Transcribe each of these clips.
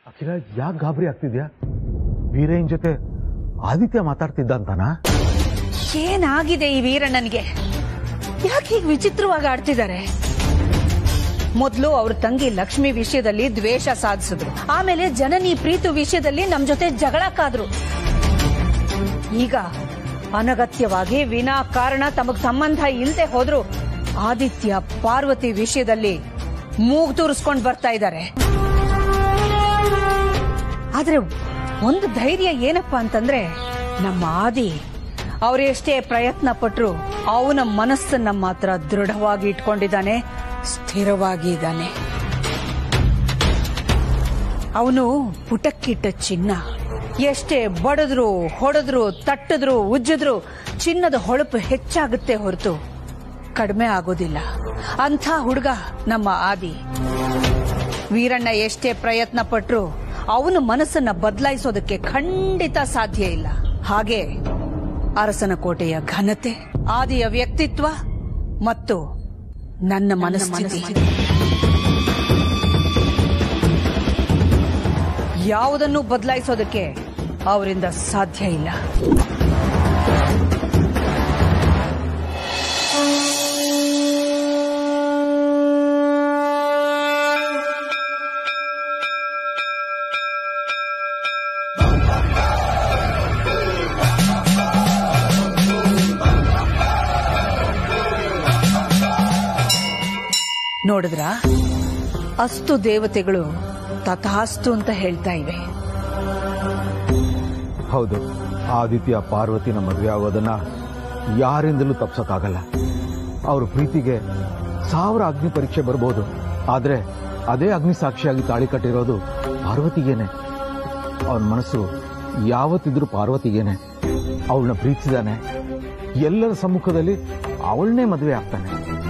ಅಖಿಲ ಯಾಕೆ ಗಾಬರಿ ಆಗ್ತಿದ್ಯಾ ವೀರೇನ್ ಜೊತೆ ಆದಿತ್ಯ ಮಾತಾಡ್ತಿದ್ದ ಅಂತಾನಾ ಏನಾಗಿದೆ ಈ ವೀರಣ್ಣನಿಗೆ ಯಾಕೆ ಹೀಗೆ ವಿಚಿತ್ರವಾಗಿ ಆಡ್ತಿದ್ದಾರೆ ಮೊದಲು ಅವ್ರ ತಂಗಿ ಲಕ್ಷ್ಮಿ ವಿಷಯದಲ್ಲಿ ದ್ವೇಷ ಸಾಧಿಸಿದ್ರು ಆಮೇಲೆ ಜನನಿ ಪ್ರೀತು ವಿಷಯದಲ್ಲಿ ನಮ್ ಜೊತೆ ಜಗಳಕ್ಕಾದ್ರು ಈಗ ಅನಗತ್ಯವಾಗಿ ವಿನಾ ಕಾರಣ ತಮಗ್ ಸಂಬಂಧ ಇಲ್ದೆ ಹೋದ್ರು ಆದಿತ್ಯ ಪಾರ್ವತಿ ವಿಷಯದಲ್ಲಿ ಮೂಗ್ ತೂರಿಸ್ಕೊಂಡ್ ಬರ್ತಾ ಇದ್ದಾರೆ ಆದ್ರೆ ಒಂದು ಧೈರ್ಯ ಏನಪ್ಪಾ ಅಂತಂದ್ರೆ ನಮ್ಮ ಆದಿ ಅವರೆಷ್ಟೇ ಪ್ರಯತ್ನ ಪಟ್ರು ಅವನ ಮನಸ್ಸನ್ನ ಮಾತ್ರ ದೃಢವಾಗಿ ಇಟ್ಕೊಂಡಿದ್ದಾನೆ ಸ್ಥಿರವಾಗಿ ಇದ್ದಾನೆ ಅವನು ಪುಟಕ್ಕಿಟ್ಟ ಚಿನ್ನ ಎಷ್ಟೇ ಬಡದ್ರು ಹೊಡೆದ್ರು ತಟ್ಟಿದ್ರು ಉಜ್ಜಿದ್ರು ಚಿನ್ನದ ಹೊಳಪು ಹೆಚ್ಚಾಗುತ್ತೆ ಹೊರತು ಕಡಿಮೆ ಆಗೋದಿಲ್ಲ ಅಂಥ ಹುಡುಗ ನಮ್ಮ ಆದಿ ವೀರಣ್ಣ ಎಷ್ಟೇ ಪ್ರಯತ್ನ ಪಟ್ರು ಅವನ ಮನಸ್ಸನ್ನ ಬದಲಾಯಿಸೋದಕ್ಕೆ ಖಂಡಿತ ಸಾಧ್ಯ ಇಲ್ಲ ಹಾಗೆ ಅರಸನ ಕೋಟೆಯ ಘನತೆ ಆದಿಯ ವ್ಯಕ್ತಿತ್ವ ಮತ್ತು ನನ್ನ ಮನಸ್ಥಿತಿ ಯಾವುದನ್ನು ಬದಲಾಯಿಸೋದಕ್ಕೆ ಅವರಿಂದ ಸಾಧ್ಯ ಇಲ್ಲ ನೋಡಿದ್ರ ಅಷ್ಟು ದೇವತೆಗಳು ತಥಾಸ್ತು ಅಂತ ಹೇಳ್ತಾ ಇವೆ ಹೌದು ಆದಿತ್ಯ ಪಾರ್ವತಿನ ಮದುವೆ ಆಗೋದನ್ನ ಯಾರಿಂದಲೂ ತಪ್ಸಕ್ಕಾಗಲ್ಲ ಅವ್ರ ಪ್ರೀತಿಗೆ ಸಾವಿರ ಅಗ್ನಿ ಪರೀಕ್ಷೆ ಬರ್ಬೋದು ಆದ್ರೆ ಅದೇ ಅಗ್ನಿ ಸಾಕ್ಷಿಯಾಗಿ ತಾಳಿ ಕಟ್ಟಿರೋದು ಪಾರ್ವತಿಗೇನೆ ಅವನ ಮನಸ್ಸು ಯಾವತ್ತಿದ್ರೂ ಪಾರ್ವತಿಗೇನೆ ಅವಳನ್ನ ಪ್ರೀತಿಸಿದಾನೆ ಎಲ್ಲರ ಸಮ್ಮುಖದಲ್ಲಿ ಅವಳನ್ನೇ ಮದುವೆ ಆಗ್ತಾನೆ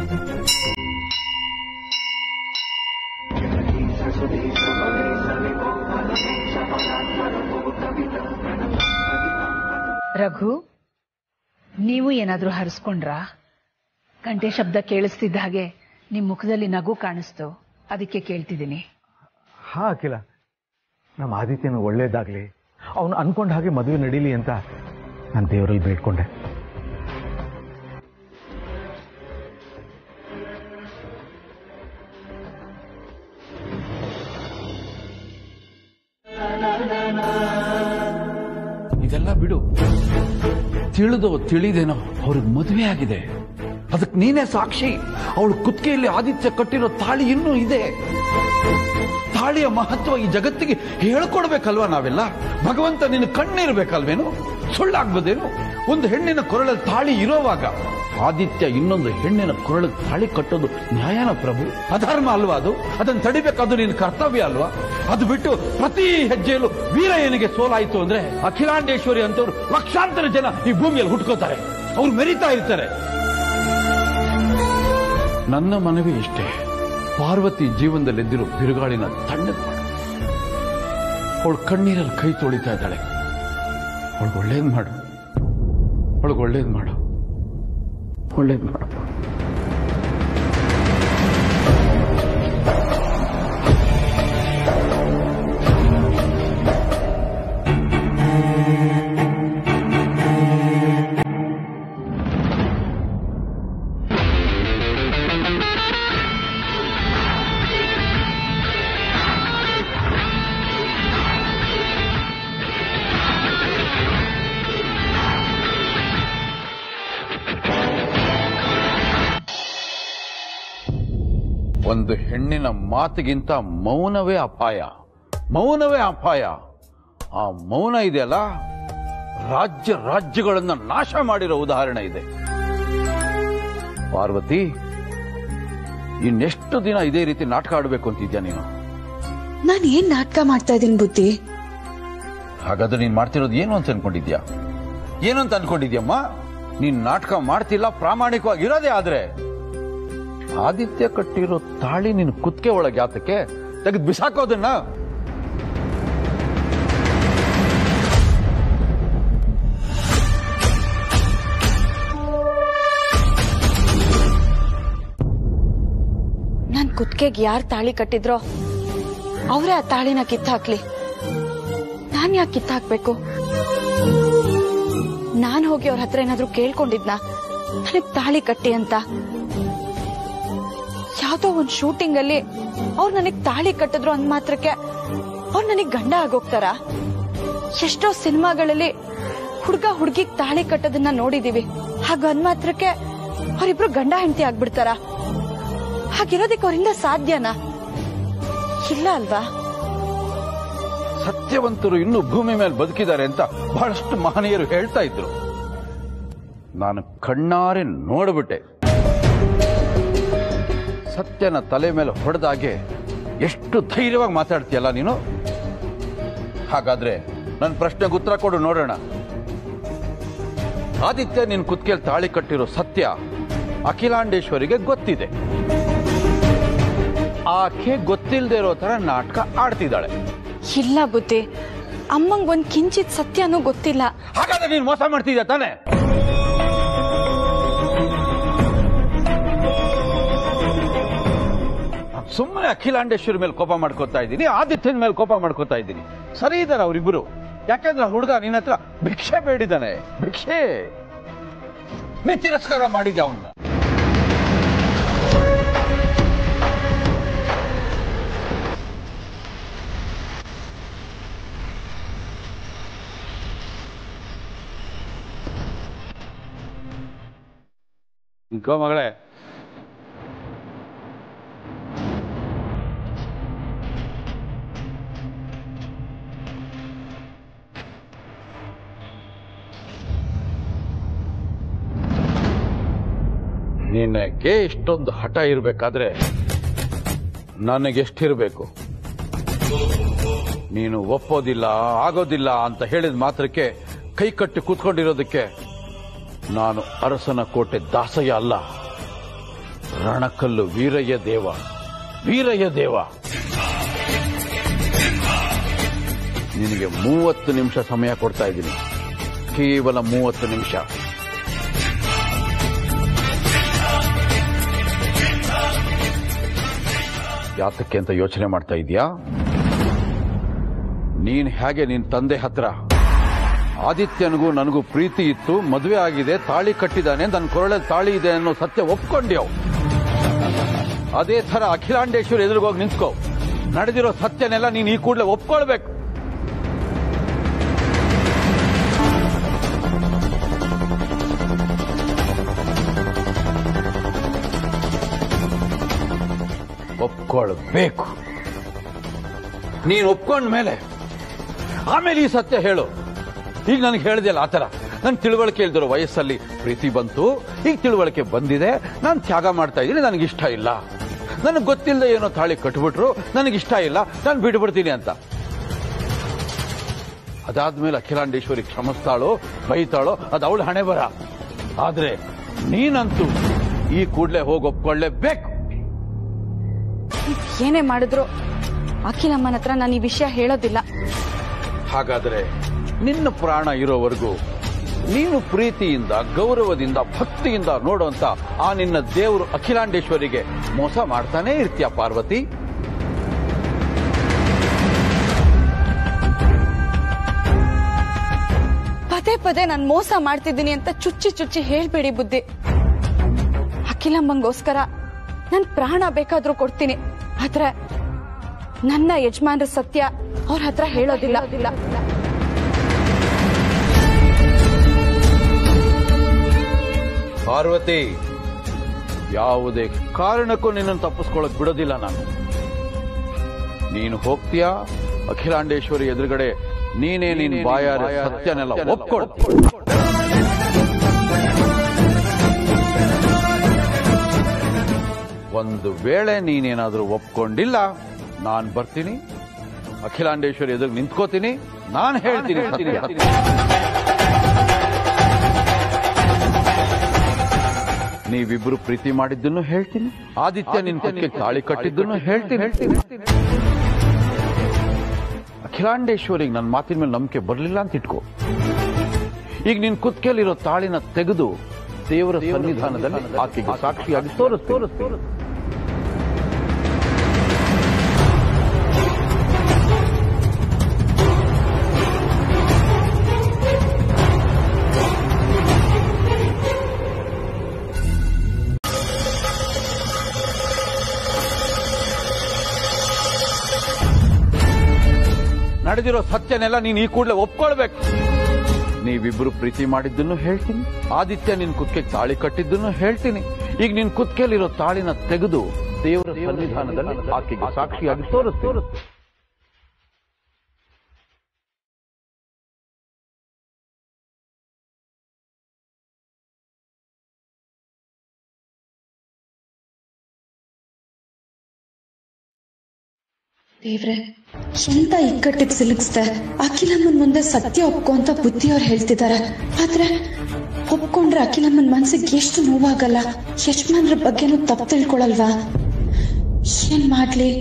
ರಘು ನೀವು ಏನಾದ್ರೂ ಹರಿಸ್ಕೊಂಡ್ರಾ ಗಂಟೆ ಶಬ್ದ ಕೇಳಿಸ್ತಿದ್ದ ಹಾಗೆ ನಿಮ್ ಮುಖದಲ್ಲಿ ನಗು ಕಾಣಿಸ್ತು ಅದಕ್ಕೆ ಕೇಳ್ತಿದ್ದೀನಿ ಹಾ ಅಖಿಲ ನಮ್ಮ ಆದಿತ್ಯನ ಒಳ್ಳೇದಾಗ್ಲಿ ಅವನು ಅನ್ಕೊಂಡ ಹಾಗೆ ಮದುವೆ ನಡೀಲಿ ಅಂತ ನಾನು ದೇವರಲ್ಲಿ ಬೇಡ್ಕೊಂಡೆ ಇದೆಲ್ಲ ಬಿಡು ತಿಳಿದೋ ತಿಳಿದೇನೋ ಅವ್ರಿಗೆ ಮದುವೆ ಆಗಿದೆ ಅದಕ್ಕೆ ನೀನೇ ಸಾಕ್ಷಿ ಅವಳು ಕುತ್ತಿಗೆಯಲ್ಲಿ ಆದಿತ್ಯ ಕಟ್ಟಿರೋ ತಾಳಿ ಇನ್ನೂ ಇದೆ ತಾಳಿಯ ಮಹತ್ವ ಈ ಜಗತ್ತಿಗೆ ಹೇಳ್ಕೊಡ್ಬೇಕಲ್ವಾ ನಾವೆಲ್ಲ ಭಗವಂತ ನಿನ್ನ ಕಣ್ಣಿರ್ಬೇಕಲ್ವೇನು ಸುಳ್ಳಾಗ್ಬೋದೇನು ಒಂದು ಹೆಣ್ಣಿನ ಕೊರಳಲ್ಲಿ ತಾಳಿ ಇರೋವಾಗ ಆದಿತ್ಯ ಇನ್ನೊಂದು ಹೆಣ್ಣಿನ ಕೊರಳಿಗೆ ತಾಳಿ ಕಟ್ಟೋದು ನ್ಯಾಯನ ಪ್ರಭು ಅಧರ್ಮ ಅಲ್ವಾ ಅದು ಅದನ್ನು ತಡಿಬೇಕಾದ್ದು ನಿನ್ನ ಕರ್ತವ್ಯ ಅಲ್ವಾ ಅದು ಬಿಟ್ಟು ಪ್ರತಿ ಹೆಜ್ಜೆಯಲ್ಲೂ ವೀರಯ್ಯನಿಗೆ ಸೋಲಾಯಿತು ಅಂದ್ರೆ ಅಖಿಲಾಂಡೇಶ್ವರಿ ಅಂತವ್ರು ಲಕ್ಷಾಂತರ ಜನ ಈ ಭೂಮಿಯಲ್ಲಿ ಹುಟ್ಕೋತಾರೆ ಅವ್ರು ಮೆರಿತಾ ಇರ್ತಾರೆ ನನ್ನ ಮನವಿ ಇಷ್ಟೇ ಪಾರ್ವತಿ ಜೀವನದಲ್ಲಿದ್ದಿರೋ ಬಿರುಗಾಳಿನ ತಣ್ಣಗೆ ಮಾಡು ಅವಳು ಕಣ್ಣೀರಲ್ಲಿ ಕೈ ತೊಳಿತಾ ಇದ್ದಾಳೆ ಅವಳಿಗೆ ಒಳ್ಳೇದು ಮಾಡು ಅವಳಿಗೆ ಒಳ್ಳೇದು ಮಾಡು ಒಳ್ಳೇದು ಮಾಡು ಒಂದು ಹೆಣ್ಣಿನ ಮಾತಿಗಿಂತ ಮೌನವೇ ಅಪಾಯ ಮೌನವೇ ಅಪಾಯ ಆ ಮೌನ ಇದೆಯಲ್ಲ ರಾಜ್ಯ ರಾಜ್ಯಗಳನ್ನ ನಾಶ ಮಾಡಿರೋ ಉದಾಹರಣೆ ಇದೆ ಪಾರ್ವತಿ ಇನ್ನೆಷ್ಟು ದಿನ ಇದೇ ರೀತಿ ನಾಟಕ ಆಡಬೇಕು ಅಂತಿದ್ಯಾ ನೀನು ನಾನು ಏನ್ ನಾಟಕ ಮಾಡ್ತಾ ಇದ್ದೀನಿ ಬುದ್ಧಿ ಹಾಗಾದ್ರೆ ನೀನ್ ಮಾಡ್ತಿರೋದು ಏನು ಅಂತ ಅನ್ಕೊಂಡಿದ್ಯಾ ಏನು ಅಂತ ಅನ್ಕೊಂಡಿದ್ಯಮ್ಮ ನೀನ್ ನಾಟಕ ಮಾಡ್ತಿಲ್ಲ ಪ್ರಾಮಾಣಿಕವಾಗಿ ಇರೋದೇ ಆದ್ರೆ ಆದಿತ್ಯ ಕಟ್ಟಿರೋ ತಾಳಿ ನಿನ್ ಕುತ್ತಿಗೆ ಒಳಗೆ ಯಾತಕ್ಕೆ ತೆಗೆದು ಬಿಸಾಕೋದನ್ನ ನನ್ ಕುತ್ತಿಗೆಗೆ ಯಾರ್ ತಾಳಿ ಕಟ್ಟಿದ್ರೋ ಅವರೇ ಆ ತಾಳಿನ ಕಿತ್ತಾಕ್ಲಿ ನಾನ್ ಯಾಕೆ ಕಿತ್ತಾಕ್ಬೇಕು ನಾನ್ ಹೋಗಿ ಅವ್ರ ಹತ್ರ ಏನಾದ್ರೂ ಕೇಳ್ಕೊಂಡಿದ್ನ ನನಗ್ ತಾಳಿ ಕಟ್ಟಿ ಅಂತ ಯಾವ್ದೋ ಒಂದ್ ಶೂಟಿಂಗ್ ಅಲ್ಲಿ ಅವ್ರು ನನಗ್ ತಾಳಿ ಕಟ್ಟಿದ್ರು ಅಂದ್ ಮಾತ್ರಕ್ಕೆ ಅವ್ರು ನನಗ್ ಗಂಡ ಆಗೋಗ್ತಾರ ಎಷ್ಟೋ ಸಿನಿಮಾಗಳಲ್ಲಿ ಹುಡ್ಗ ಹುಡ್ಗಿಗ್ ತಾಳಿ ಕಟ್ಟೋದನ್ನ ನೋಡಿದೀವಿ ಹಾಗ ಅಂದ್ ಮಾತ್ರಕ್ಕೆ ಅವ್ರಿಬ್ರು ಗಂಡ ಹೆಂಡತಿ ಆಗ್ಬಿಡ್ತಾರ ಹಾಗಿರೋದಕ್ಕೆ ಅವರಿಂದ ಸಾಧ್ಯನಾ ಇಲ್ಲ ಅಲ್ವಾ ಸತ್ಯವಂತರು ಇನ್ನೂ ಭೂಮಿ ಮೇಲೆ ಬದುಕಿದ್ದಾರೆ ಅಂತ ಬಹಳಷ್ಟು ಮಹನೀಯರು ಹೇಳ್ತಾ ಇದ್ರು ನಾನು ಕಣ್ಣಾರೆ ನೋಡ್ಬಿಟ್ಟೆ ಸತ್ಯನ ತಲೆ ಮೇಲೆ ಹೊಡೆದಾಗೆ ಎಷ್ಟು ಧೈರ್ಯವಾಗಿ ಮಾತಾಡ್ತೀಯಲ್ಲ ನೀನು ಹಾಗಾದ್ರೆ ನನ್ನ ಪ್ರಶ್ನೆಗೆ ಉತ್ತರ ಕೊಡು ನೋಡೋಣ ಆದಿತ್ಯ ನಿನ್ ಕುತ್ಕೆಲ್ ತಾಳಿ ಕಟ್ಟಿರೋ ಸತ್ಯ ಅಖಿಲಾಂಡೇಶ್ವರಿಗೆ ಗೊತ್ತಿದೆ ಆಕೆ ಗೊತ್ತಿಲ್ಲದೆ ಇರೋ ತರ ನಾಟಕ ಆಡ್ತಿದ್ದಾಳೆ ಇಲ್ಲ ಬುದ್ಧಿ ಅಮ್ಮಂಗ್ ಒಂದ್ ಕಿಂಚಿತ್ ಸತ್ಯನೂ ಗೊತ್ತಿಲ್ಲ ಹಾಗಾದ್ರೆ ನೀನು ಮೋಸ ಮಾಡ್ತಿದ್ಯಾ ತಾನೆ ಸುಮ್ಮನೆ ಅಖಿಲಾಂಡೇಶ್ವರಿ ಮೇಲೆ ಕೋಪ ಮಾಡ್ಕೋತಾ ಇದ್ದೀನಿ ಆದಿತ್ಯನ ಮೇಲೆ ಕೋಪ ಮಾಡ್ಕೋತಾ ಇದ್ದೀನಿ ಸರಿ ಇದಾರೆ ಅವರಿಬ್ಬರು ಯಾಕಂದ್ರೆ ಆ ಹುಡುಗ ನಿನ್ನ ಹತ್ರ ಭಿಕ್ಷೆ ಬೇಡಿದಾನೆ ಭಿಕ್ಷೆ ನೀ ತಿರಸ್ಕಾರ ಮಾಡಿದ್ದೆ ಅವನ್ನ ಗೋ ಮಗಳೇ ನಿನಗೆ ಇಷ್ಟೊಂದು ಹಠ ಇರಬೇಕಾದ್ರೆ ನನಗೆಷ್ಟಿರಬೇಕು ನೀನು ಒಪ್ಪೋದಿಲ್ಲ ಆಗೋದಿಲ್ಲ ಅಂತ ಹೇಳಿದ ಮಾತ್ರಕ್ಕೆ ಕೈ ಕಟ್ಟಿ ಕೂತ್ಕೊಂಡಿರೋದಕ್ಕೆ ನಾನು ಅರಸನ ಕೋಟೆ ದಾಸಯ್ಯ ಅಲ್ಲ ರಣಕಲ್ಲು ವೀರಯ್ಯ ದೇವ ವೀರಯ್ಯ ದೇವ ನಿನಗೆ ಮೂವತ್ತು ನಿಮಿಷ ಸಮಯ ಕೊಡ್ತಾ ಇದ್ದೀನಿ ಕೇವಲ ಮೂವತ್ತು ನಿಮಿಷ ಯಾತಕ್ಕೆ ಅಂತ ಯೋಚನೆ ಮಾಡ್ತಾ ಇದೀಯಾ ನೀನ್ ಹೇಗೆ ನಿನ್ ತಂದೆ ಹತ್ರ ಆದಿತ್ಯನಿಗೂ ನನಗೂ ಪ್ರೀತಿ ಇತ್ತು ಮದುವೆ ಆಗಿದೆ ತಾಳಿ ಕಟ್ಟಿದ್ದಾನೆ ನನ್ನ ಕೊರಳಲ್ಲಿ ತಾಳಿ ಇದೆ ಅನ್ನೋ ಸತ್ಯ ಒಪ್ಕೊಂಡ್ಯವ್ ಅದೇ ತರ ಅಖಿಲಾಂಡೇಶ್ವರಿ ಎದುರುಗೋಗಿ ನಿಂತ್ಕೋ ನಡೆದಿರೋ ಸತ್ಯನೆಲ್ಲ ನೀನ್ ಈ ಕೂಡಲೇ ಒಪ್ಕೊಳ್ಬೇಕು ಒಪ್ಕೊಳ್ಬೇಕು ನೀನು ಒಪ್ಕೊಂಡ ಮೇಲೆ ಆಮೇಲೆ ಈ ಸತ್ಯ ಹೇಳು ಈಗ ನನಗೆ ಹೇಳಿದೆಯಲ್ಲ ಆತರ ನನ್ ತಿಳುವಳಿಕೆ ಇಲ್ದಿರೋ ವಯಸ್ಸಲ್ಲಿ ಪ್ರೀತಿ ಬಂತು ಈಗ ತಿಳುವಳಿಕೆ ಬಂದಿದೆ ನಾನು ತ್ಯಾಗ ಮಾಡ್ತಾ ಇದ್ದೀನಿ ನನಗೆ ಇಷ್ಟ ಇಲ್ಲ ನನಗೆ ಗೊತ್ತಿಲ್ಲದೆ ಏನೋ ತಾಳಿ ಕಟ್ಬಿಟ್ರು ನನಗೆ ಇಷ್ಟ ಇಲ್ಲ ನಾನು ಬಿಡ್ಬಿಡ್ತೀನಿ ಅಂತ ಅದಾದ್ಮೇಲೆ ಅಖಿಲಾಂಡೇಶ್ವರಿ ಕ್ಷಮಿಸ್ತಾಳೋ ಬೈತಾಳೋ ಅದು ಅವಳ ಹಣೆ ಬರ ಆದ್ರೆ ನೀನಂತೂ ಈ ಕೂಡಲೇ ಹೋಗಿ ಒಪ್ಕೊಳ್ಳೇಬೇಕು ಏನೇ ಮಾಡಿದ್ರು ಅಖಿಲಮ್ಮನ ಹತ್ರ ನಾನು ಈ ವಿಷಯ ಹೇಳೋದಿಲ್ಲ ಹಾಗಾದ್ರೆ ನಿನ್ನ ಪ್ರಾಣ ಇರೋವರೆಗೂ ನೀನು ಪ್ರೀತಿಯಿಂದ ಗೌರವದಿಂದ ಭಕ್ತಿಯಿಂದ ನೋಡುವಂತ ಆ ನಿನ್ನ ದೇವರು ಅಖಿಲಾಂಡೇಶ್ವರಿಗೆ ಮೋಸ ಮಾಡ್ತಾನೇ ಇರ್ತೀಯ ಪಾರ್ವತಿ ಪದೇ ಪದೇ ನಾನು ಮೋಸ ಮಾಡ್ತಿದ್ದೀನಿ ಅಂತ ಚುಚ್ಚಿ ಚುಚ್ಚಿ ಹೇಳ್ಬೇಡಿ ಬುದ್ಧಿ ಅಖಿಲಮ್ಮಂಗೋಸ್ಕರ ನನ್ ಪ್ರಾಣ ಬೇಕಾದ್ರೂ ಕೊಡ್ತೀನಿ ಆದ್ರೆ ನನ್ನ ಯಜಮಾನ್ರ ಸತ್ಯ ಅವ್ರ ಹತ್ರ ಹೇಳೋದಿಲ್ಲ ಪಾರ್ವತಿ ಯಾವುದೇ ಕಾರಣಕ್ಕೂ ನಿನ್ನನ್ನು ತಪ್ಪಿಸ್ಕೊಳ್ಳಕ್ ಬಿಡೋದಿಲ್ಲ ನಾನು ನೀನು ಹೋಗ್ತೀಯಾ ಅಖಿಲಾಂಡೇಶ್ವರಿ ಎದುರುಗಡೆ ನೀನೇ ನೀನ್ ಬಾಯಾರ ಸತ್ಯನೆಲ್ಲ ಒಪ್ಕೊಳ್ತೀಯ ಒಂದು ವೇಳೆ ನೀನೇನಾದ್ರೂ ಒಪ್ಕೊಂಡಿಲ್ಲ ನಾನ್ ಬರ್ತೀನಿ ಅಖಿಲಾಂಡೇಶ್ವರಿ ಎದುರು ನಿಂತ್ಕೋತೀನಿ ನಾನು ಹೇಳ್ತೀನಿ ಸತ್ಯ. ನೀವಿಬ್ರು ಪ್ರೀತಿ ಮಾಡಿದ್ದನ್ನು ಹೇಳ್ತೀನಿ ಆದಿತ್ಯ ನಿನ್ ಕಕ್ಕೆ ತಾಳಿ ಕಟ್ಟಿದ್ದನ್ನು ಹೇಳ್ತೀನಿ ಅಖಿಲಾಂಡೇಶ್ವರಿಗೆ ನನ್ನ ಮಾತಿನ ಮೇಲೆ ನಂಬಿಕೆ ಬರಲಿಲ್ಲ ಅಂತ ಇಟ್ಕೋ ಈಗ ನಿನ್ ಕುತ್ಕೆಯಲ್ಲಿರೋ ತಾಳಿನ ತೆಗೆದು ದೇವರ ಸನ್ನಿಧಾನದಲ್ಲಿ ಆಕೆಗೆ ಸಾಕ್ಷಿಯಾಗಿ ತೋರಿಸ್ ತೋರಿಸ್ ನಡೆದಿರೋ ಸತ್ಯನೆಲ್ಲ ನೀನ್ ಈ ಕೂಡಲೇ ಒಪ್ಕೊಳ್ಬೇಕು ನೀವಿಬ್ರು ಪ್ರೀತಿ ಮಾಡಿದ್ದನ್ನು ಹೇಳ್ತೀನಿ ಆದಿತ್ಯ ನಿನ್ ಕುತ್ತಿಗೆ ತಾಳಿ ಕಟ್ಟಿದ್ದನ್ನು ಹೇಳ್ತೀನಿ ಈಗ ನಿನ್ ಕುತ್ತಿಗೆಯಲ್ಲಿರೋ ತಾಳಿನ ತೆಗೆದು ದೇವರ ಸನ್ನಿಧಾನದಲ್ಲಿ ಆಕೆಗೆ ಸಾಕ್ಷಿಯಾಗಿ ತೋರಿಸ್ತೀನಿ ದೇವ್ರೆ ಎಂತ ಇಕ್ಕಟ್ಟಿಗೆ ಸಿಲುಕಿಸ್ದೆ ಅಖಿಲಮ್ಮನ್ ಮುಂದೆ ಸತ್ಯ ಒಪ್ಕೊ ಅಂತ ಬುದ್ಧಿಯವ್ರು ಹೇಳ್ತಿದ್ದಾರೆ ಆದ್ರೆ ಒಪ್ಕೊಂಡ್ರೆ ಅಖಿಲಮ್ಮನ್ ಮನ್ಸಿಗೆ ಎಷ್ಟು ನೋವಾಗಲ್ಲ ಯಜಮಾನ್ರ ಬಗ್ಗೆನೂ ತಪ್ಪು ತಿಳ್ಕೊಳಲ್ವಾ ಏನ್ ಮಾಡ್ಲಿ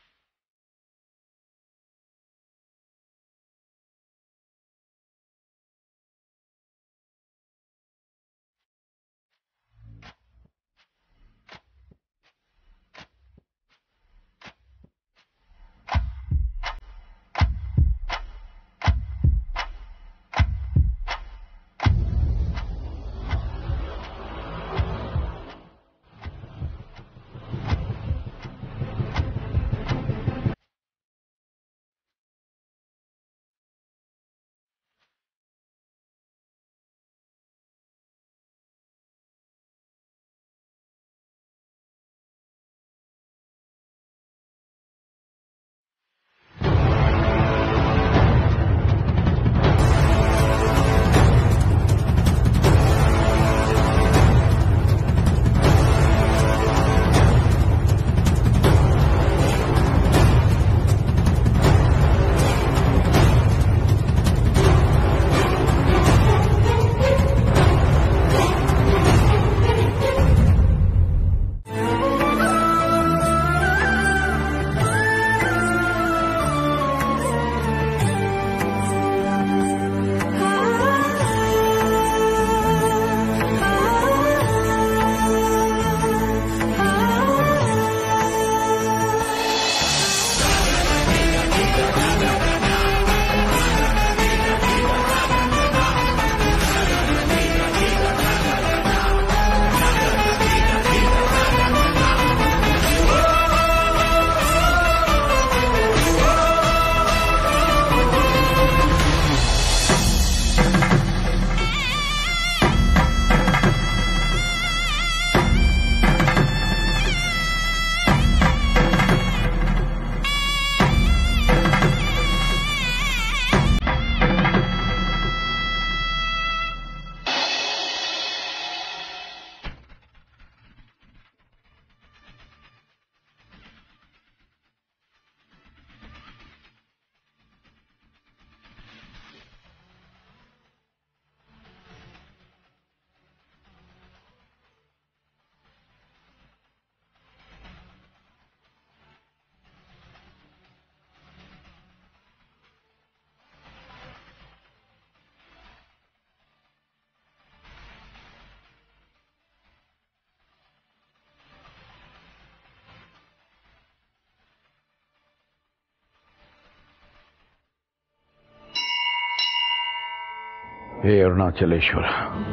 ಹೇ ಅರುಣಾಚಲೇಶ್ವರ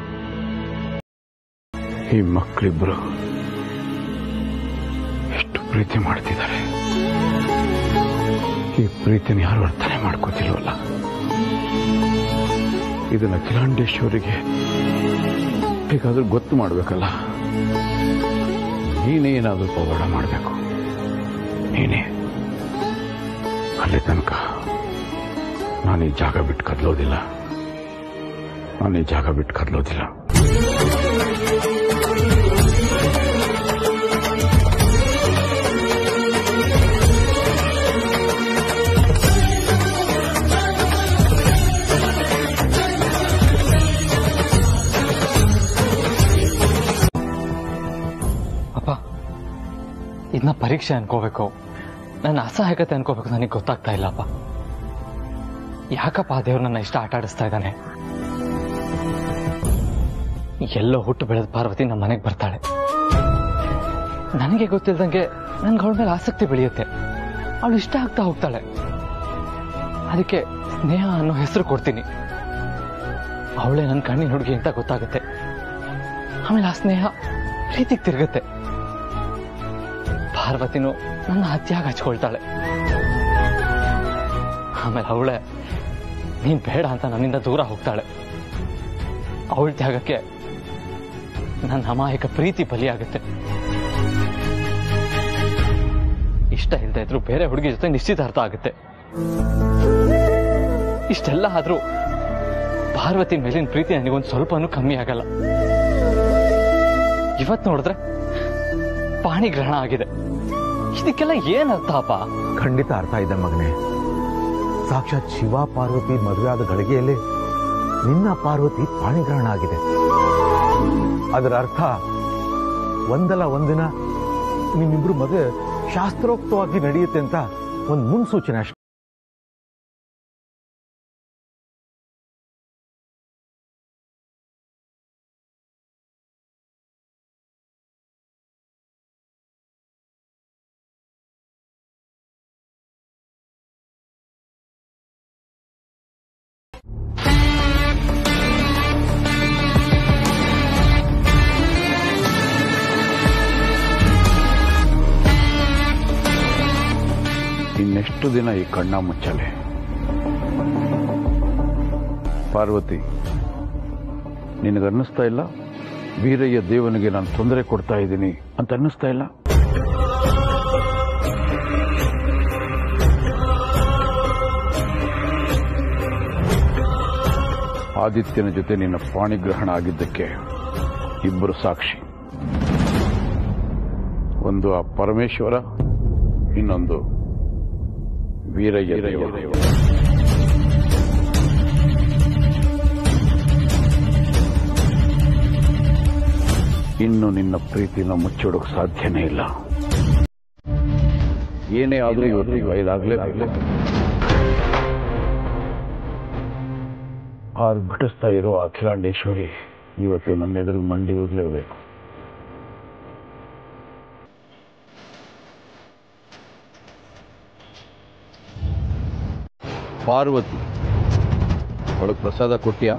ಈ ಮಕ್ಕಳಿಬ್ರು ಎಷ್ಟು ಪ್ರೀತಿ ಮಾಡ್ತಿದ್ದಾರೆ ಈ ಪ್ರೀತಿನ ಯಾರು ಅರ್ಥನೆ ಮಾಡ್ಕೋತಿಲ್ವಲ್ಲ ಇದನ್ನ ಅಖಿಲಾಂಡೇಶ್ವರಿಗೆ ಹೇಗಾದ್ರೂ ಗೊತ್ತು ಮಾಡ್ಬೇಕಲ್ಲ ನೀನೇ ಏನಾದ್ರೂ ಪವಾಡ ಮಾಡಬೇಕು ನೀನೇ ಅಲ್ಲಿ ತನಕ ನಾನು ಈ ಜಾಗ ಬಿಟ್ಟು ಕದಲೋದಿಲ್ಲ ನಾನು ಈ ಜಾಗ ಬಿಟ್ಟು ಕದಲೋದಿಲ್ಲ ಅಪ್ಪ ಇದನ್ನ ಪರೀಕ್ಷೆ ಅನ್ಕೋಬೇಕು ನನ್ನ ಅಸಹಾಯಕತೆ ಅನ್ಕೋಬೇಕು ನನಗೆ ಗೊತ್ತಾಗ್ತಾ ಇಲ್ಲ ಅಪ್ಪ ಯಾಕಪ್ಪ ಆ ದೇವ್ರು ನನ್ನ ಇಷ್ಟ ಆಟ ಆಡಿಸ್ತಾ ಇದ್ದಾನೆ ಎಲ್ಲೋ ಹುಟ್ಟು ಬೆಳೆದ ಪಾರ್ವತಿ ನಮ್ಮ ಮನೆಗೆ ಬರ್ತಾಳೆ ನನಗೆ ಗೊತ್ತಿಲ್ದಂಗೆ ನನ್ಗೆ ಅವಳ ಮೇಲೆ ಆಸಕ್ತಿ ಬೆಳೆಯುತ್ತೆ ಅವಳು ಇಷ್ಟ ಆಗ್ತಾ ಹೋಗ್ತಾಳೆ ಅದಕ್ಕೆ ಸ್ನೇಹ ಅನ್ನೋ ಹೆಸರು ಕೊಡ್ತೀನಿ ಅವಳೇ ನನ್ನ ಕಣ್ಣಿನ ಹುಡುಗಿ ಅಂತ ಗೊತ್ತಾಗುತ್ತೆ ಆಮೇಲೆ ಆ ಸ್ನೇಹ ಪ್ರೀತಿಗೆ ತಿರುಗುತ್ತೆ ಪಾರ್ವತಿನೂ ನನ್ನ ಹತ್ಯಾಗ ಹಚ್ಕೊಳ್ತಾಳೆ ಆಮೇಲೆ ಅವಳೆ ನೀನ್ ಬೇಡ ಅಂತ ನನ್ನಿಂದ ದೂರ ಹೋಗ್ತಾಳೆ ಅವಳ ತ್ಯಾಗಕ್ಕೆ ನನ್ನ ಅಮಾಯಕ ಪ್ರೀತಿ ಬಲಿಯಾಗುತ್ತೆ ಇಷ್ಟ ಇಲ್ಲದೆ ಇದ್ರು ಬೇರೆ ಹುಡುಗಿ ಜೊತೆ ನಿಶ್ಚಿತಾರ್ಥ ಆಗುತ್ತೆ ಇಷ್ಟೆಲ್ಲ ಆದ್ರೂ ಪಾರ್ವತಿ ಮೇಲಿನ ಪ್ರೀತಿ ನನಗೊಂದು ಸ್ವಲ್ಪನೂ ಕಮ್ಮಿ ಆಗಲ್ಲ ಇವತ್ ನೋಡಿದ್ರೆ ಪಾಣಿಗ್ರಹಣ ಆಗಿದೆ ಇದಕ್ಕೆಲ್ಲ ಏನ್ ಅರ್ಥ ಅಪ್ಪ ಖಂಡಿತ ಅರ್ಥ ಇದೆ ಮಗನೇ ಸಾಕ್ಷಾತ್ ಶಿವ ಪಾರ್ವತಿ ಮದುವೆ ಆದ ಗಳಿಗೆಯಲ್ಲಿ ನಿನ್ನ ಪಾರ್ವತಿ ಪಾಣಿಗ್ರಹಣ ಆಗಿದೆ ಅದರ ಅರ್ಥ ಒಂದಲ್ಲ ಒಂದಿನ ನಿಮ್ಮಿಬ್ರು ಮದುವೆ ಶಾಸ್ತ್ರೋಕ್ತವಾಗಿ ನಡೆಯುತ್ತೆ ಅಂತ ಒಂದು ಮುನ್ಸೂಚನೆ ಅಷ್ಟೇ ಇನ್ನೆಷ್ಟು ದಿನ ಈ ಕಣ್ಣ ಮುಚ್ಚಲೆ ಪಾರ್ವತಿ ನಿನಗನ್ನಿಸ್ತಾ ಇಲ್ಲ ವೀರಯ್ಯ ದೇವನಿಗೆ ನಾನು ತೊಂದರೆ ಕೊಡ್ತಾ ಇದ್ದೀನಿ ಅಂತ ಅನ್ನಿಸ್ತಾ ಇಲ್ಲ ಆದಿತ್ಯನ ಜೊತೆ ನಿನ್ನ ಪಾಣಿಗ್ರಹಣ ಆಗಿದ್ದಕ್ಕೆ ಇಬ್ಬರು ಸಾಕ್ಷಿ ಒಂದು ಆ ಪರಮೇಶ್ವರ ಇನ್ನೊಂದು ವೀರಯ್ಯ ದೇವ. ಇನ್ನು ನಿನ್ನ ಪ್ರೀತಿನ ಮುಚ್ಚಿಡೋಕ್ ಸಾಧ್ಯನೇ ಇಲ್ಲ ಏನೇ ಆದ್ರೂ ಇವತ್ತಿಗೆ ಐದಾಗ್ಲೇಬೇಕು ಆರ್ಭಟಿಸ್ತಾ ಇರೋ ಅಖಿಲಾಂಡೇಶ್ವರಿ ಇವತ್ತು ನನ್ನ ಎದುರು ಮಂಡಿ ಹೋಗ್ಲೇಬೇಕು ಪಾರ್ವತಿ ಅವಳಿಗೆ ಪ್ರಸಾದ ಕೊಟ್ಟಿಯಾ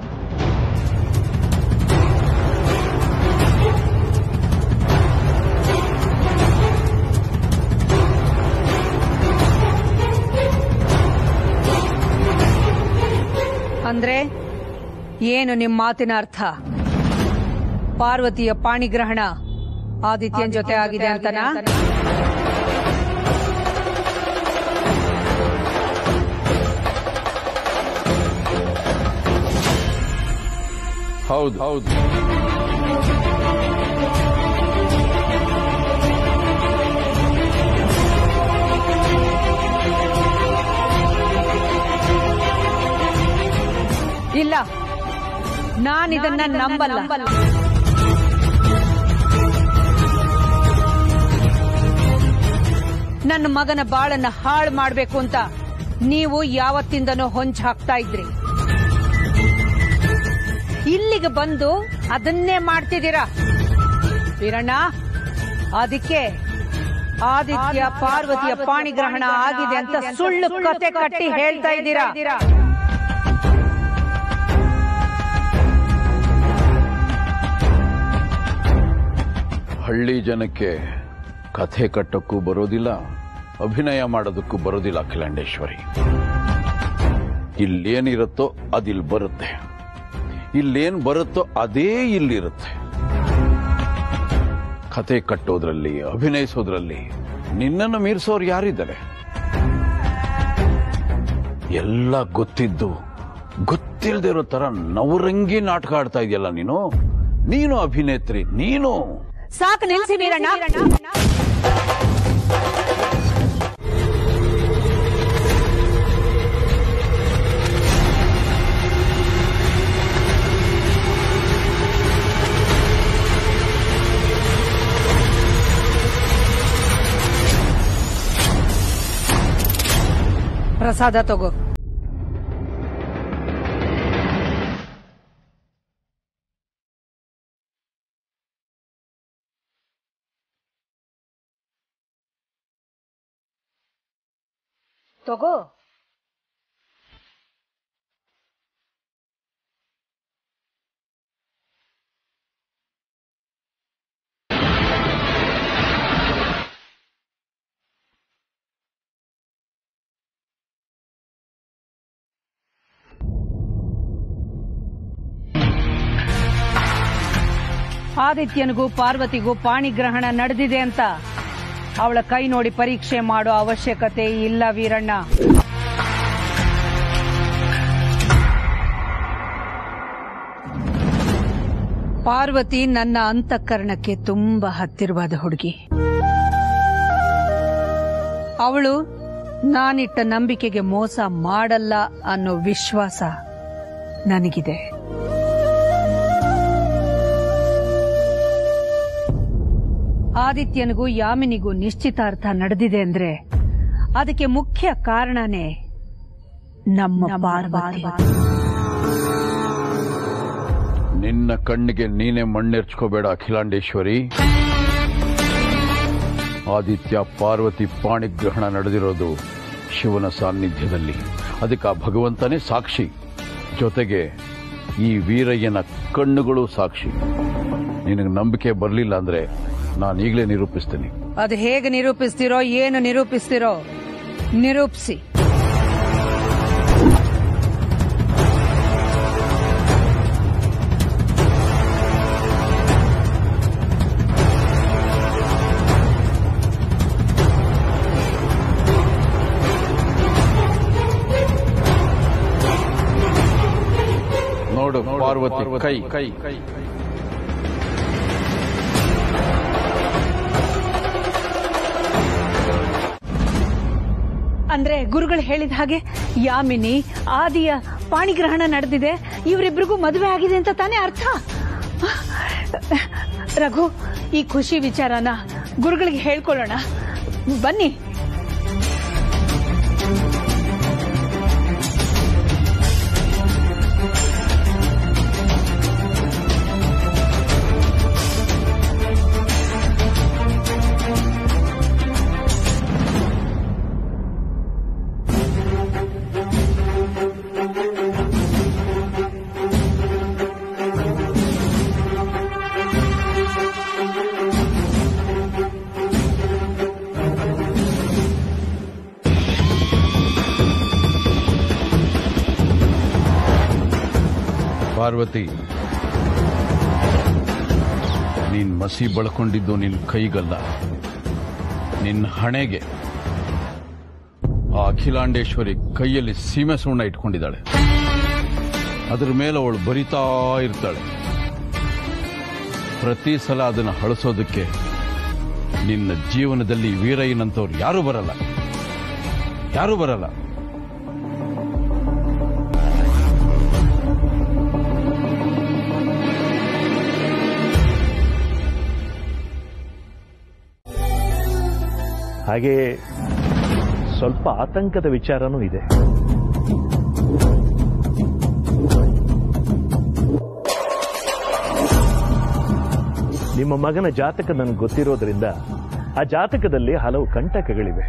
ಅಂದ್ರೆ ಏನು ನಿಮ್ಮ ಮಾತಿನ ಅರ್ಥ ಪಾರ್ವತಿಯ ಪಾಣಿಗ್ರಹಣ ಆದಿತ್ಯನ್ ಜೊತೆ ಆಗಿದೆ ಅಂತನಾ ಹೌದು ಹೌದು ಇಲ್ಲ ನಾನಿದನ್ನ ನಂಬಲ್ಲ ನನ್ನ ಮಗನ ಬಾಳನ್ನ ಹಾಳು ಮಾಡ್ಬೇಕು ಅಂತ ನೀವು ಯಾವತ್ತಿಂದನೂ ಹೊಂಚ್ ಹಾಕ್ತಾ ಇದ್ರಿ ಇಲ್ಲಿಗೆ ಬಂದು ಅದನ್ನೇ ಮಾಡ್ತಿದ್ದೀರಾ ವೀರಣ್ಣ ಅದಕ್ಕೆ ಆದಿತ್ಯ ಪಾರ್ವತಿಯ ಪಾಣಿಗ್ರಹಣ ಆಗಿದೆ ಅಂತ ಸುಳ್ಳು ಕತೆ ಕಟ್ಟಿ ಹೇಳ್ತಾ ಇದ್ದೀರಾ ಹಳ್ಳಿ ಜನಕ್ಕೆ ಕಥೆ ಕಟ್ಟಕ್ಕೂ ಬರೋದಿಲ್ಲ ಅಭಿನಯ ಮಾಡೋದಕ್ಕೂ ಬರೋದಿಲ್ಲ ಅಖಿಲಾಂಡೇಶ್ವರಿ ಇಲ್ಲೇನಿರುತ್ತೋ ಅದಿಲ್ ಬರುತ್ತೆ ಇಲ್ಲೇನ್ ಬರುತ್ತೋ ಅದೇ ಇಲ್ಲಿರುತ್ತೆ ಕತೆ ಕಟ್ಟೋದ್ರಲ್ಲಿ ಅಭಿನಯಿಸೋದ್ರಲ್ಲಿ ನಿನ್ನನ್ನು ಮೀರಿಸೋರು ಯಾರಿದ್ದಾರೆ ಎಲ್ಲ ಗೊತ್ತಿದ್ದು ಗೊತ್ತಿಲ್ಲದೆ ಇರೋ ತರ ನವರಂಗಿ ನಾಟಕ ಆಡ್ತಾ ಇದೆಯಲ್ಲ ನೀನು ನೀನು ಅಭಿನೇತ್ರಿ ನೀನು ಸಾಕು ನಿಲ್ಸಿ ವೀರಣ್ಣ ಪ್ರಸಾದ ತಗೋ ತಗೋ ಆದಿತ್ಯನಿಗೂ ಪಾರ್ವತಿಗೂ ಪಾಣಿಗ್ರಹಣ ನಡೆದಿದೆ ಅಂತ ಅವಳ ಕೈ ನೋಡಿ ಪರೀಕ್ಷೆ ಮಾಡೋ ಅವಶ್ಯಕತೆ ಇಲ್ಲ ವೀರಣ್ಣ ಪಾರ್ವತಿ ನನ್ನ ಅಂತಃಕರಣಕ್ಕೆ ತುಂಬಾ ಹತ್ತಿರವಾದ ಹುಡುಗಿ ಅವಳು ನಾನಿಟ್ಟ ನಂಬಿಕೆಗೆ ಮೋಸ ಮಾಡಲ್ಲ ಅನ್ನೋ ವಿಶ್ವಾಸ ನನಗಿದೆ ಆದಿತ್ಯನಿಗೂ ಯಾಮಿನಿಗೂ ನಿಶ್ಚಿತಾರ್ಥ ನಡೆದಿದೆ ಅಂದ್ರೆ ಅದಕ್ಕೆ ಮುಖ್ಯ ಕಾರಣನೇ ನಮ್ಮ ಪಾರ್ವತಿ ನಿನ್ನ ಕಣ್ಣಿಗೆ ನೀನೇ ಮಣ್ಣೆರ್ಚ್ಕೋಬೇಡ ಅಖಿಲಾಂಡೇಶ್ವರಿ ಆದಿತ್ಯ ಪಾರ್ವತಿ ಪಾಣಿಗ್ರಹಣ ನಡೆದಿರೋದು ಶಿವನ ಸಾನ್ನಿಧ್ಯದಲ್ಲಿ ಅದಕ್ಕೆ ಆ ಭಗವಂತನೇ ಸಾಕ್ಷಿ ಜೊತೆಗೆ ಈ ವೀರಯ್ಯನ ಕಣ್ಣುಗಳು ಸಾಕ್ಷಿ ನಿನಗೆ ನಂಬಿಕೆ ಬರಲಿಲ್ಲ ಅಂದ್ರೆ ನಾನು ಈಗಲೇ ನಿರೂಪಿಸ್ತೀನಿ ಅದು ಹೇಗೆ ನಿರೂಪಿಸ್ತಿರೋ ಏನು ನಿರೂಪಿಸ್ತಿರೋ ನಿರೂಪಿಸಿ ನೋಡು ಪಾರ್ವತಿ ಕೈ ಕೈ ಕೈ ಅಂದ್ರೆ ಗುರುಗಳು ಹೇಳಿದ ಹಾಗೆ ಯಾಮಿನಿ ಆದಿಯ ಪಾಣಿಗ್ರಹಣ ನಡೆದಿದೆ ಇವರಿಬ್ರಿಗೂ ಮದುವೆ ಆಗಿದೆ ಅಂತ ತಾನೇ ಅರ್ಥ ರಘು ಈ ಖುಷಿ ವಿಚಾರನ ಗುರುಗಳಿಗೆ ಹೇಳ್ಕೊಳ್ಳೋಣ ಬನ್ನಿ ಪಾರ್ವತಿ ನೀನ್ ಮಸಿ ಬಳಕೊಂಡಿದ್ದು ನಿನ್ ಕೈಗಲ್ಲ ನಿನ್ನ ಹಣೆಗೆ ಆ ಅಖಿಲಾಂಡೇಶ್ವರಿ ಕೈಯಲ್ಲಿ ಸೀಮೆ ಸುಣ್ಣ ಇಟ್ಕೊಂಡಿದ್ದಾಳೆ ಅದ್ರ ಮೇಲೆ ಅವಳು ಬರಿತಾ ಇರ್ತಾಳೆ ಪ್ರತಿ ಸಲ ಅದನ್ನು ಹಳಸೋದಕ್ಕೆ ನಿನ್ನ ಜೀವನದಲ್ಲಿ ವೀರಯ್ಯನಂತವ್ರು ಯಾರೂ ಬರಲ್ಲ ಯಾರೂ ಬರಲ್ಲ ಹಾಗೆ ಸ್ವಲ್ಪ ಆತಂಕದ ವಿಚಾರನೂ ಇದೆ ನಿಮ್ಮ ಮಗನ ಜಾತಕ ನನಗೆ ಗೊತ್ತಿರೋದ್ರಿಂದ ಆ ಜಾತಕದಲ್ಲಿ ಹಲವು ಕಂಟಕಗಳಿವೆ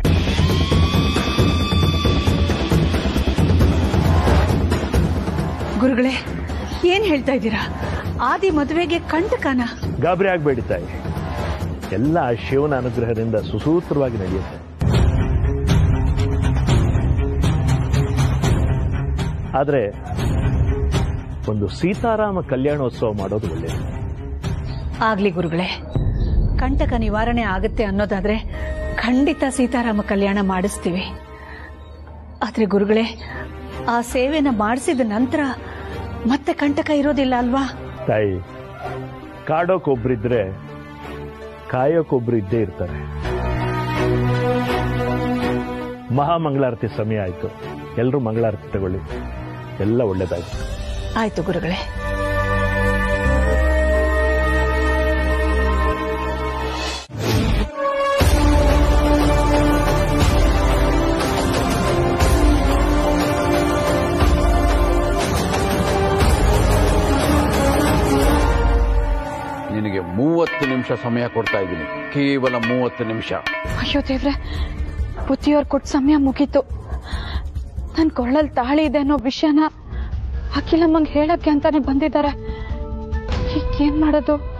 ಗುರುಗಳೇ ಏನ್ ಹೇಳ್ತಾ ಇದ್ದೀರಾ ಆದಿ ಮದುವೆಗೆ ಕಂಟಕನ ಗಾಬರಿ ಆಗಬೇಡಿ ತಾಯಿ ಎಲ್ಲ ಆ ಶಿವನ ಅನುಗ್ರಹದಿಂದ ಸುಸೂತ್ರವಾಗಿ ನಡೆಯುತ್ತೆ ಆದರೆ ಒಂದು ಸೀತಾರಾಮ ಕಲ್ಯಾಣೋತ್ಸವ ಮಾಡೋದು ಒಳ್ಳೆಯದು ಆಗ್ಲಿ ಗುರುಗಳೇ ಕಂಟಕ ನಿವಾರಣೆ ಆಗುತ್ತೆ ಅನ್ನೋದಾದ್ರೆ ಖಂಡಿತ ಸೀತಾರಾಮ ಕಲ್ಯಾಣ ಮಾಡಿಸ್ತೀವಿ ಆದ್ರೆ ಗುರುಗಳೇ ಆ ಸೇವೆನ ಮಾಡಿಸಿದ ನಂತರ ಮತ್ತೆ ಕಂಟಕ ಇರೋದಿಲ್ಲ ಅಲ್ವಾ ತಾಯಿ ಕಾಡೋಕೊಬ್ರಿದ್ರೆ ಕಾಯೋಕೊಬ್ರು ಇದ್ದೇ ಇರ್ತಾರೆ ಮಹಾಮಂಗಳಾರತಿ ಸಮಯ ಆಯ್ತು ಎಲ್ಲರೂ ಮಂಗಳಾರತಿ ತಗೊಳ್ಳಿ ಎಲ್ಲ ಒಳ್ಳೇದಾಯ್ತು ಆಯ್ತು ಗುರುಗಳೇ ನಿನಗೆ ಮೂವತ್ತು ನಿಮಿಷ ಸಮಯ ಕೊಡ್ತಾ ಇದ್ದೀನಿ ಕೇವಲ ಮೂವತ್ತು ನಿಮಿಷ ಅಯ್ಯೋ ದೇವ್ರೆ ಬುದ್ಧಿಯವ್ರು ಕೊಟ್ಟ ಸಮಯ ಮುಗೀತು ನನ್ ಕೊಳ್ಳಲ್ ತಾಳಿ ಇದೆ ಅನ್ನೋ ವಿಷಯನ ಅಖಿಲಮ್ಮಂಗ್ ಹೇಳಕ್ಕೆ ಅಂತಾನೆ ಬಂದಿದ್ದಾರೆ ಈಗ ಏನ್ ಮಾಡೋದು